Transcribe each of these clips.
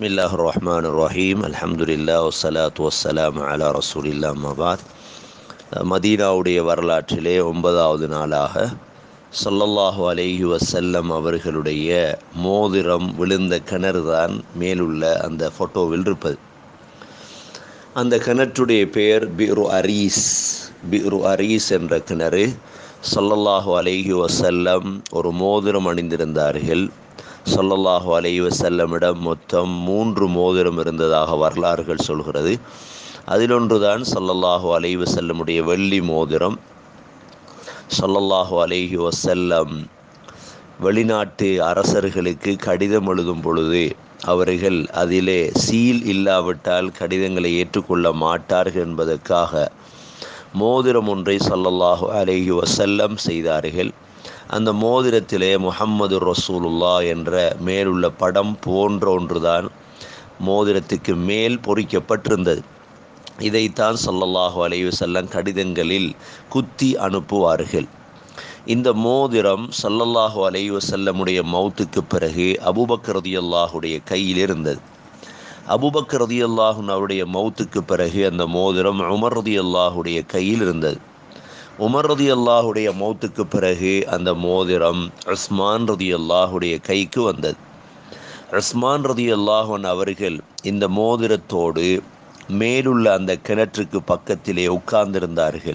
بسم الله الرحمن الرحيم الحمد لله والصلاة والسلام على رسول الله أما بعد மதீனாவுடைய வரலாற்றிலே ஒன்பதாவது நாளாக ஸல்லல்லாஹு அலைஹி வஸல்லம் அவர்களுடைய மோதிரம் விழுந்த கிணறு தான் மேலுள்ள அந்த ஃபோட்டோவில் இருப்பது அந்த கிணற்றுடைய பெயர் பிரு அரீஸ் பிரு அரீஸ் என்ற கிணறு ஸல்லல்லாஹு அலைஹி வஸல்லம் ஒரு மோதிரம் அணிந்திருந்தார்கள் ஸல்லல்லாஹு அலைஹி வஸல்லமிடம் மொத்தம் மூன்று மோதிரம் இருந்ததாக வரலாறுகள் சொல்கிறது அதிலொன்றுதான் ஸல்லல்லாஹு அலைஹி வஸல்லமுடைய வெள்ளி மோதிரம் ஸல்லல்லாஹு அலைஹி வஸல்லம் வெளிநாட்டு அரசர்களுக்கு கடிதம் எழுதும் பொழுது அவர்கள் அதிலே சீல் இல்லாவிட்டால் கடிதங்களை ஏற்றுக்கொள்ள மாட்டார்கள் என்பதற்காக மோதிரம் ஒன்றை ஸல்லல்லாஹு அலைஹி வஸல்லம் செய்தார்கள் அந்த மோதிரத்திலே முஹம்மது ரசூலுல்லா என்ற மேலுள்ள படம் போன்ற ஒன்றுதான் மோதிரத்துக்கு மேல் பொறிக்கப்பட்டிருந்தது இதைத்தான் ஸல்லல்லாஹு அலைஹி வஸல்லம் கடிதங்களில் குத்தி அனுப்புவார்கள் இந்த மோதிரம் ஸல்லல்லாஹு அலைஹி வஸல்லமுடைய மௌத்துக்கு பிறகு அபூபக்கர் ரதியல்லாஹுடைய கையில் இருந்தது அபூபக்கர் ரதியல்லாஹுன் அவருடைய மௌத்துக்கு பிறகு அந்த மோதிரம் உமர் ரதியல்லாஹுடைய கையில் இருந்தது உமர் ரதி அல்லாஹுடைய மௌத்துக்கு பிறகு அந்த மோதிரம் உஸ்மான் ரதி அல்லாஹுடைய கைக்கு வந்தது உஸ்மான் ரதி அல்லாஹன் அவர்கள் இந்த மோதிரத்தோடு மேலுள்ள அந்த கிணற்றுக்கு பக்கத்திலே உட்கார்ந்திருந்தார்கள்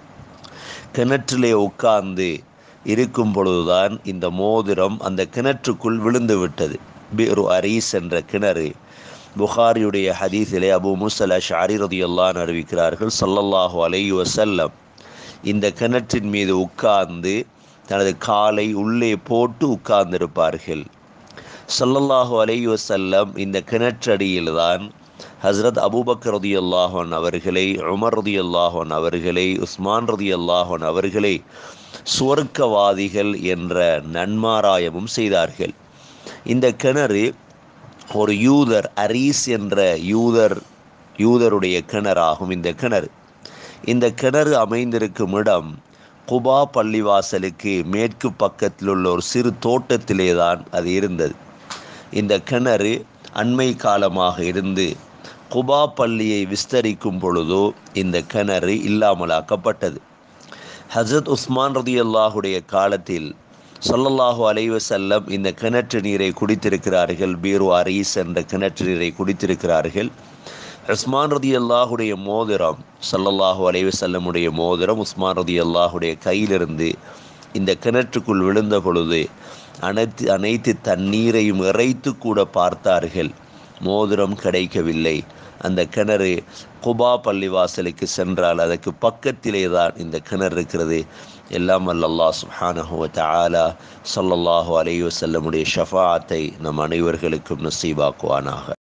கிணற்றிலே உட்கார்ந்து இருக்கும் பொழுதுதான் இந்த மோதிரம் அந்த கிணற்றுக்குள் விழுந்து விட்டது பிரு அரீஸ் என்ற கிணறு புகாரியுடைய ஹதீஸிலே அபு முசல் ஷாரி ரதி அல்லான் அறிவிக்கிறார்கள் சல்லல்லாஹு அலைஹி வசல்லம் இந்த கிணற்றின் மீது உட்கார்ந்து தனது காலை உள்ளே போட்டு உட்கார்ந்திருப்பார்கள் சல்லல்லாஹு அலைஹி வசல்லம் இந்த கிணற்றடியில்தான் ஹஸ்ரத் அபூபக்கர் ரதி அல்லாஹன் அவர்களை உமர் ரதி அல்லாஹன் அவர்களை உஸ்மான் ரதி அல்லாஹன் அவர்களை சுவர்க்கவாதிகள் என்ற நன்மாராயமும் செய்தார்கள் இந்த கிணறு ஒரு யூதர் அரீஸ் என்ற யூதர் யூதருடைய கிணறாகும் இந்த கிணறு இந்த கிணறு அமைந்திருக்கும் இடம் குபா பள்ளிவாசலுக்கு மேற்கு பக்கத்தில் உள்ள ஒரு சிறு தோட்டத்திலே தான் அது இருந்தது இந்த கிணறு அண்மை காலமாக இருந்து குபா பள்ளியை விஸ்தரிக்கும் பொழுதோ இந்த கிணறு இல்லாமலாக்கப்பட்டது ஹசரத் உஸ்மான் ரதி அல்லாஹுடைய காலத்தில் சொல்லல்லாஹு அலைவசல்லம் இந்த கிணற்று நீரை குடித்திருக்கிறார்கள் பீரு அரீஸ் என்ற கிணற்று நீரை குடித்திருக்கிறார்கள் உஸ்மான் ரதி அல்லாஹுடைய மோதிரம் சல்லல்லாஹு அலைவசல்லமுடைய மோதிரம் உஸ்மான் ரதி அல்லாஹுடைய கையிலிருந்து இந்த கிணற்றுக்குள் விழுந்த பொழுது அனைத்து அனைத்து தண்ணீரையும் இறைத்து கூட பார்த்தார்கள் மோதிரம் கிடைக்கவில்லை அந்த கிணறு குபா பள்ளிவாசலுக்கு சென்றால் அதற்கு பக்கத்திலே தான் இந்த கிணறு இருக்கிறது எல்லாம் அல்லல்லா சுஹானஹுவ தாலா சொல்லல்லாஹு அலைவசல்லமுடைய ஷஃபாத்தை நம் அனைவர்களுக்கும் நசீபாக்குவானாக